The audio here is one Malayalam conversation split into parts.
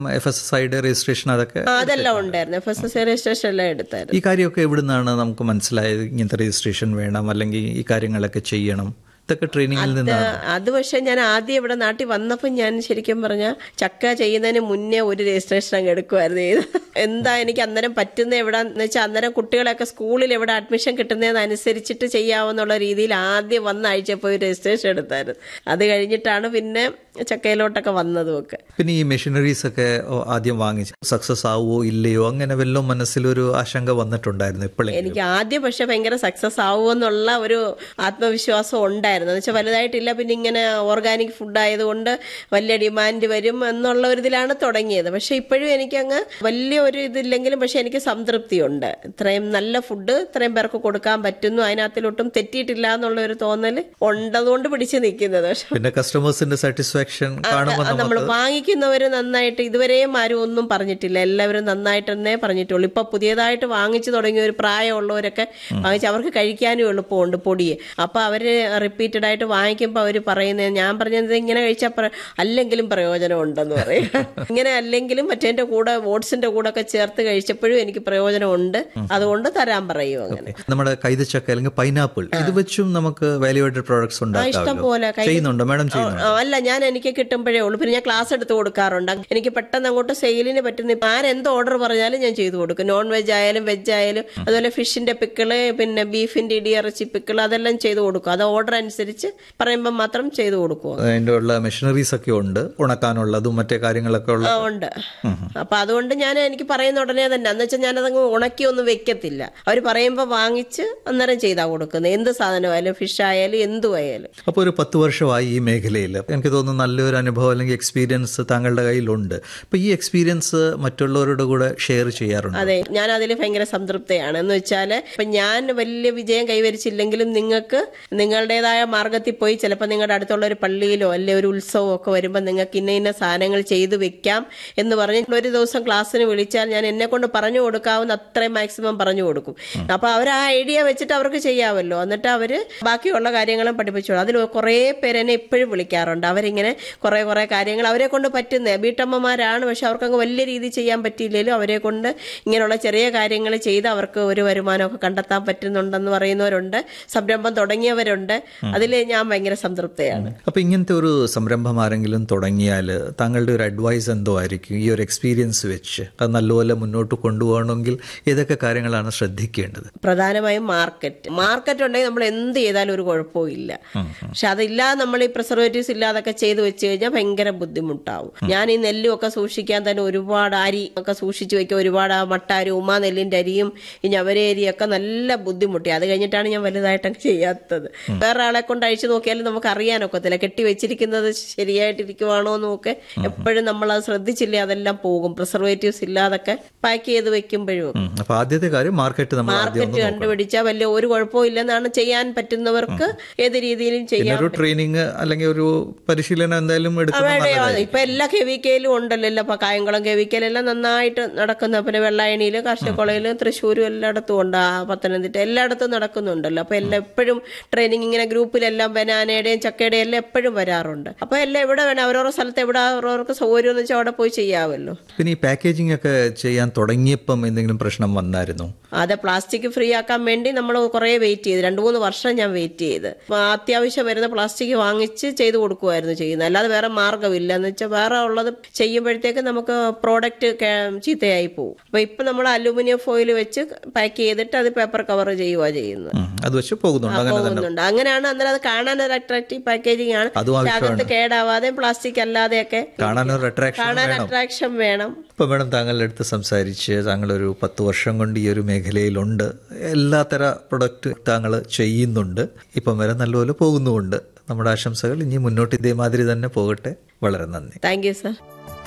എഫ് എസ് എസ് ഐയുടെ രജിസ്ട്രേഷൻ അതൊക്കെ ആ, അതെല്ലാം ഉണ്ടായിരുന്നു F S S C registration എല്ലാം എടുത്തായിരുന്നു ഈ കാര്യമൊക്കെ എവിടുന്നാണ് നമുക്ക് മനസ്സിലായത് ഇങ്ങനത്തെ രജിസ്ട്രേഷൻ വേണം അല്ലെങ്കിൽ ഈ കാര്യങ്ങളൊക്കെ ചെയ്യണം ഇതൊക്കെ ട്രെയിനിങ്ങിൽ നിന്നാണ് അത് പക്ഷെ ഞാൻ ആദ്യം ഇവിടെ നാട്ടിൽ വന്നപ്പോൾ ഞാൻ ശരിക്കും പറഞ്ഞ ചക്ക ചെയ്യുന്നതിന് മുന്നേ ഒരു രജിസ്ട്രേഷൻ അങ്ങ് എടുക്കുമായിരുന്നു ചെയ്ത് എന്താ എനിക്ക് അന്നേരം പറ്റുന്ന എവിടാന്ന് വെച്ചാൽ അന്നേരം കുട്ടികളൊക്കെ സ്കൂളിൽ എവിടെ അഡ്മിഷൻ കിട്ടുന്നതനുസരിച്ചിട്ട് ചെയ്യാവുന്നുള്ള രീതിയിൽ ആദ്യം വന്ന ആഴ്ച പോയി രജിസ്ട്രേഷൻ എടുത്തായിരുന്നു അത് കഴിഞ്ഞിട്ടാണ് പിന്നെ ചക്കയിലോട്ടൊക്കെ വന്നതും ഒക്കെ പിന്നെ ഈ മെഷീനറീസ് ഒക്കെ ഓ, ആദ്യം വാങ്ങിച്ച് സക്സസ് ആവുമോ ഇല്ലയോ അങ്ങനെ വല്ലതും മനസ്സിലൊരു ആശങ്ക വന്നിട്ടുണ്ടായിരുന്നു ഇപ്പോഴേ എനിക്ക് ആദ്യം പക്ഷെ ഭയങ്കര സക്സസ് ആവുമെന്നുള്ള ഒരു ആത്മവിശ്വാസം ഉണ്ടായിരുന്നു എന്ന് വെച്ചാൽ വലുതായിട്ടില്ല പിന്നെ ഇങ്ങനെ ഓർഗാനിക് ഫുഡ് ആയതുകൊണ്ട് വലിയ ഡിമാൻഡ് വരും എന്നുള്ള ഒരു ഇതിലാണ് തുടങ്ങിയത് പക്ഷെ ഇപ്പോഴും എനിക്കങ്ങ് വലിയ ഒരു ഇതില്ലെങ്കിലും പക്ഷെ എനിക്ക് സംതൃപ്തിയുണ്ട് ഇത്രയും നല്ല ഫുഡ് ഇത്രയും പേർക്ക് കൊടുക്കാൻ പറ്റുന്നു അതിനകത്തിലൊട്ടും തെറ്റിയിട്ടില്ല എന്നുള്ള ഒരു തോന്നൽ ഉണ്ടതുകൊണ്ട് പിടിച്ചു നിൽക്കുന്നത് പക്ഷെ പിന്നെ കസ്റ്റമേഴ്സിന്റെ സാറ്റിസ്ഫാക്ഷൻ കാണുമ്പോൾ നമ്മൾ നമുക്ക് വാങ്ങിക്കുന്നവർ നന്നായിട്ട് ഇതുവരെയും ആരും ഒന്നും പറഞ്ഞിട്ടില്ല എല്ലാവരും നന്നായിട്ടെന്നേ പറഞ്ഞിട്ടുള്ളൂ ഇപ്പൊ പുതിയതായിട്ട് വാങ്ങിച്ചു തുടങ്ങിയ ഒരു പ്രായമുള്ളവരൊക്കെ വാങ്ങിച്ച് അവർക്ക് കഴിക്കാനും എളുപ്പമുണ്ട് പൊടിയെ അപ്പൊ അവര് റിപ്പീറ്റഡ് ആയിട്ട് വാങ്ങിക്കുമ്പോൾ അവര് പറയുന്നത് ഞാൻ പറഞ്ഞത് ഇങ്ങനെ കഴിച്ചാൽ പ്ര- അല്ലെങ്കിലും പ്രയോജനം ഉണ്ടെന്ന് പറയും ഇങ്ങനെ അല്ലെങ്കിലും മറ്റേന്റെ കൂടെ ഓട്സിന്റെ കൂടെ ഒക്കെ ചേർത്ത് കഴിച്ചപ്പോഴും എനിക്ക് പ്രയോജനമുണ്ട് അതുകൊണ്ട് തരാൻ പറയും അങ്ങനെ നമ്മുടെ കൈതച്ചക്ക അല്ലെങ്കിൽ പൈനാപ്പിൾ ഇത് വെച്ചും നമുക്ക് വാല്യൂവേറ്റഡ് പ്രോഡക്ട്സ് ഇഷ്ടം ഉണ്ടാക്കാമല്ലോ പോലെ കൈ ചെയ്യുന്നുണ്ടോ മാഡം ചെയ്യുന്നുണ്ടോ ആ, അല്ല ഞാൻ എനിക്ക് കിട്ടുമ്പോഴേ ഉള്ളൂ പിന്നെ ഞാൻ ക്ലാസ് എടുത്ത് കൊടുക്കാറുണ്ട് എനിക്ക് പെട്ടെന്ന് അങ്ങോട്ട് സെയിലിന് പറ്റുന്ന ഇപ്പം ആരെന്ത് ഓർഡർ പറഞ്ഞാലും ഞാൻ ചെയ്തു കൊടുക്കും നോൺ വെജ് ആയാലും വെജ് ആയാലും അതുപോലെ ഫിഷിന്റെ പിക്കിള് പിന്നെ ബീഫിന്റെ ഇടിയിറച്ചി പിക്കിള് അതെല്ലാം ചെയ്തു കൊടുക്കും അത് ഓർഡർ അനുസരിച്ച് പറയുമ്പോൾ മാത്രം ചെയ്തു കൊടുക്കും അതിൻ്റെ ഉള്ള മെഷീനറീസ് ഒക്കെ ഉണ്ട് ഉണക്കാനുള്ളതും മറ്റേ കാര്യങ്ങളൊക്കെ ഉള്ള ആ ഉണ്ട് അപ്പൊ അതുകൊണ്ട് ഞാൻ എനിക്ക് പറയുന്ന ഉടനെ തന്നെ എന്ന് വെച്ചാൽ ഞാനതങ്ങ് ഉണക്കി ഒന്നും വെക്കത്തില്ല അവർ പറയുമ്പോൾ വാങ്ങിച്ച് അന്നേരം ചെയ്താ കൊടുക്കുന്നത് എന്ത് സാധനമായാലും ഫിഷ് ആയാലും എന്തും ആയാലും അപ്പോൾ ഒരു പത്ത് വർഷമായി ഈ മേഖലയിൽ എനിക്ക് തോന്നുന്നു നല്ലൊരു അനുഭവം അല്ലെങ്കിൽ എക്സ്പീരിയൻസ് താങ്കളുടെ കയ്യിലുണ്ട് അപ്പോൾ ഈ എക്സ്പീരിയൻസ് മറ്റുള്ളവരുടെ കൂടെ ഷെയർ ചെയ്യാറുണ്ട് അതെ ഞാൻ അതിൽ ഭയങ്കര സംതൃപ്തയാണ് എന്ന് വെച്ചാൽ ഇപ്പം ഞാൻ വലിയ വിജയം കൈവരിച്ചില്ലെങ്കിലും നിങ്ങൾക്ക് നിങ്ങളുടേതായ മാർഗത്തിൽ പോയി ചിലപ്പോൾ നിങ്ങളുടെ അടുത്തുള്ള ഒരു പള്ളിയിലോ അല്ലെ ഒരു ഉത്സവമോ ഒക്കെ വരുമ്പോൾ നിങ്ങൾക്ക് ഇന്ന ഇന്ന സാധനങ്ങൾ ചെയ്തു വെക്കാം എന്ന് പറഞ്ഞ് ഒരു ദിവസം ക്ലാസ്സിന് വിളിച്ചാൽ ഞാൻ എന്നെ കൊണ്ട് പറഞ്ഞു കൊടുക്കാവുന്ന അത്രയും മാക്സിമം പറഞ്ഞു കൊടുക്കും അപ്പോൾ അവർ ആ ഐഡിയ വെച്ചിട്ട് അവർക്ക് ചെയ്യാമല്ലോ എന്നിട്ട് അവർ ബാക്കിയുള്ള കാര്യങ്ങളും പഠിപ്പിച്ചോളൂ അതിൽ കുറേ പേര് എന്നെ ഇപ്പോഴും വിളിക്കാറുണ്ട് അവരിങ്ങനെ കുറേ കുറേ കാര്യങ്ങൾ അവരെ കൊണ്ട് പറ്റുന്നത് വീട്ടമ്മമാരാണ് പക്ഷെ അവർക്കങ്ങ് വലിയ രീതിയിൽ ചെയ്യാൻ പറ്റിയില്ലെങ്കിലും അവരെ കൊണ്ട് ഇങ്ങനെയുള്ള ചെറിയ കാര്യങ്ങൾ ചെയ്ത് അവർക്ക് ഒരു വരുമാനമൊക്കെ കണ്ടെത്താൻ പറ്റുന്നുണ്ടെന്ന് പറയുന്നവരുണ്ട് സംരംഭം തുടങ്ങിയവരുണ്ട് അതിൽ ഞാൻ ഭയങ്കര സംതൃപ്തയാണ് അപ്പോൾ ഇങ്ങനത്തെ ഒരു സംരംഭം ആരെങ്കിലും തുടങ്ങിയാൽ താങ്കളുടെ ഒരു അഡ്വൈസ് എന്തോ ആയിരിക്കും ഈ ഒരു എക്സ്പീരിയൻസ് വെച്ച് അത് നല്ലപോലെ മുന്നോട്ട് കൊണ്ടുപോകണമെങ്കിൽ ഏതൊക്കെ കാര്യങ്ങളാണ് ശ്രദ്ധിക്കേണ്ടത് പ്രധാനമായും മാർക്കറ്റ് മാർക്കറ്റ് ഉണ്ടെങ്കിൽ നമ്മൾ എന്ത് ചെയ്താലും ഒരു കുഴപ്പവും ഇല്ല പക്ഷെ അതില്ലാതെ നമ്മൾ ഈ പ്രിസർവേറ്റീവ്സ് ഇല്ലാതൊക്കെ ചെയ്ത് വെച്ച് കഴിഞ്ഞാൽ ഭയങ്കര ബുദ്ധിമുട്ടാവും ഞാൻ ഈ നെല്ലും ഒക്കെ സൂക്ഷിക്കാൻ തന്നെ ഒരുപാട് അരി ഒക്കെ സൂക്ഷിച്ചു വെക്കുക ഒരുപാട് ആ മട്ടാരി ഉമാ നെല്ലിന്റെ അരിയും ഈ ഞവരേരിയൊക്കെ നല്ല ബുദ്ധിമുട്ടി അത് കഴിഞ്ഞിട്ടാണ് ഞാൻ വലുതായിട്ടങ്ങ് ചെയ്യാത്തത് വേറെ ആളെ കൊണ്ട് അഴിച്ചു നോക്കിയാലും നമുക്ക് അറിയാനൊക്കത്തില്ല കെട്ടി വെച്ചിരിക്കുന്നത് ശരിയായിട്ടിരിക്കുവാണോ എന്നൊക്കെ എപ്പോഴും നമ്മൾ അത് ശ്രദ്ധിച്ചില്ലേ അതെല്ലാം പോകും പ്രിസർവേറ്റീവ്സ് ഇല്ലാതൊക്കെ പാക്ക് ചെയ്ത് വെക്കുമ്പോഴും ഒക്കെ. അപ്പോൾ ആദ്യത്തെ കാര്യം മാർക്കറ്റ് നമ്മൾ ആദ്യം മാർക്കറ്റ് ഒന്ന് കണ്ടുപിടിച്ചാൽ വലിയ ഒരു കുഴപ്പവും ഇല്ലെന്നാണ് ചെയ്യാൻ പറ്റുന്നവർക്ക് ഏത് രീതിയിലും പിന്നെ ചെയ്യാം ഒരു ട്രെയിനിങ് അല്ലെങ്കിൽ ഒരു പരിശീലനം എന്തായാലും എടുക്കുന്നത് വേണ്ട നല്ലതായിരിക്കും. ഇപ്പൊ എല്ലാ കെവിക്കയിലും ഉണ്ടല്ലോ ഇപ്പൊ കായംകുളം കെവിക്കലെല്ലാം നന്നായിട്ട് നടക്കുന്ന പിന്നെ വെള്ളായണിയിലും കാർഷികക്കുളയിലും തൃശ്ശൂരും എല്ലായിടത്തും ഉണ്ട് ആ പത്തനംതിട്ട എല്ലായിടത്തും നടക്കുന്നുണ്ടല്ലോ അപ്പൊ എല്ലാം എപ്പോഴും ട്രെയിനിങ് ഇങ്ങനെ ഗ്രൂപ്പിലെല്ലാം ബനാനയുടെയും ചക്കയുടെയും എല്ലാം എപ്പോഴും വരാറുണ്ട് അപ്പൊ എല്ലാം എവിടെ വേണം ഓരോരോ സ്ഥലത്ത് എവിടെ അവരവർക്ക് സൗകര്യം എന്ന് വെച്ചാൽ അവിടെ പോയി ചെയ്യാമല്ലോ പിന്നെ ഈ പാക്കേജിംഗ് ഒക്കെ ചെയ്യാൻ തുടങ്ങിയപ്പം എന്തെങ്കിലും പ്രശ്നം വന്നായിരുന്നു അതെ പ്ലാസ്റ്റിക് ഫ്രീ ആക്കാൻ വേണ്ടി നമ്മൾ കുറേ വെയിറ്റ് ചെയ്ത് രണ്ട് മൂന്ന് വർഷം ഞാൻ വെയിറ്റ് ചെയ്ത് അപ്പൊ അത്യാവശ്യം വരുന്ന പ്ലാസ്റ്റിക് വാങ്ങിച്ച് ചെയ്ത് കൊടുക്കുമായിരുന്നു ചെയ്യുന്നത് അല്ലാതെ വേറെ മാർഗ്ഗമില്ല എന്ന് വെച്ചാൽ വേറെ ഉള്ളത് ചെയ്യുമ്പോഴത്തേക്ക് നമുക്ക് പ്രോഡക്റ്റ് ചീത്തയായി പോകും അപ്പൊ ഇപ്പൊ നമ്മൾ അലൂമിനിയം ഫോയിൽ വെച്ച് പാക്ക് ചെയ്തിട്ട് അത് പേപ്പർ കവർ ചെയ്യുക ചെയ്യുന്നത് ഉം. അത് വെച്ച് പോകുന്നുണ്ട് അങ്ങനെ തന്നെ പോകുന്നുണ്ട് അങ്ങനെയാണ് അന്നേരം അത് കാണാൻ ഒരു അട്രാക്റ്റീവ് പാക്കേജിംഗ് ആണ് അതും പക്ഷെ അകത്ത് കേടാവാതെ പ്ലാസ്റ്റിക് അല്ലാതെയൊക്കെ കാണാനൊരു അട്രാക്ഷൻ കാണാൻ വേണം അട്രാക്ഷൻ വേണം ഇപ്പൊ മേഡം താങ്കളുടെ അടുത്ത് സംസാരിച്ച് താങ്കളൊരു പത്ത് വർഷം കൊണ്ട് ഈ ഒരു മേഖലയിലുണ്ട് എല്ലാത്തര പ്രൊഡക്റ്റ് താങ്കൾ ചെയ്യുന്നുണ്ട് ഇപ്പം വരെ നല്ലപോലെ പോകുന്നുമുണ്ട് നമ്മുടെ ആശംസകൾ ഇനി മുന്നോട്ട് ഇതേമാതിരി തന്നെ പോകട്ടെ വളരെ നന്ദി താങ്ക് യു സർ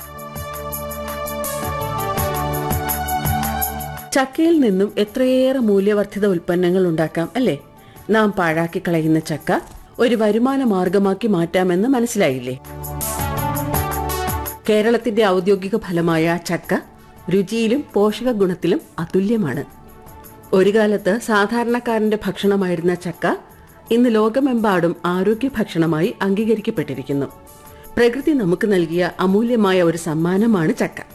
ചക്കയിൽ നിന്നും എത്രയേറെ മൂല്യവർദ്ധിത ഉൽപ്പന്നങ്ങൾ ഉണ്ടാക്കാം അല്ലേ നാം പാഴാക്കി കളയുന്ന ചക്ക ഒരു വരുമാന മാർഗമാക്കി മാറ്റാമെന്ന് മനസ്സിലായില്ലേ കേരളത്തിന്റെ ഔദ്യോഗിക ഫലമായ ചക്ക രുചിയിലും പോഷക ഗുണത്തിലും അതുല്യമാണ് ഒരു കാലത്ത് സാധാരണക്കാരന്റെ ഭക്ഷണമായിരുന്ന ചക്ക ഇന്ന് ലോകമെമ്പാടും ആരോഗ്യ ഭക്ഷണമായി അംഗീകരിക്കപ്പെട്ടിരിക്കുന്നു പ്രകൃതി നമുക്ക് നൽകിയ അമൂല്യമായ ഒരു സമ്മാനമാണ് ചക്ക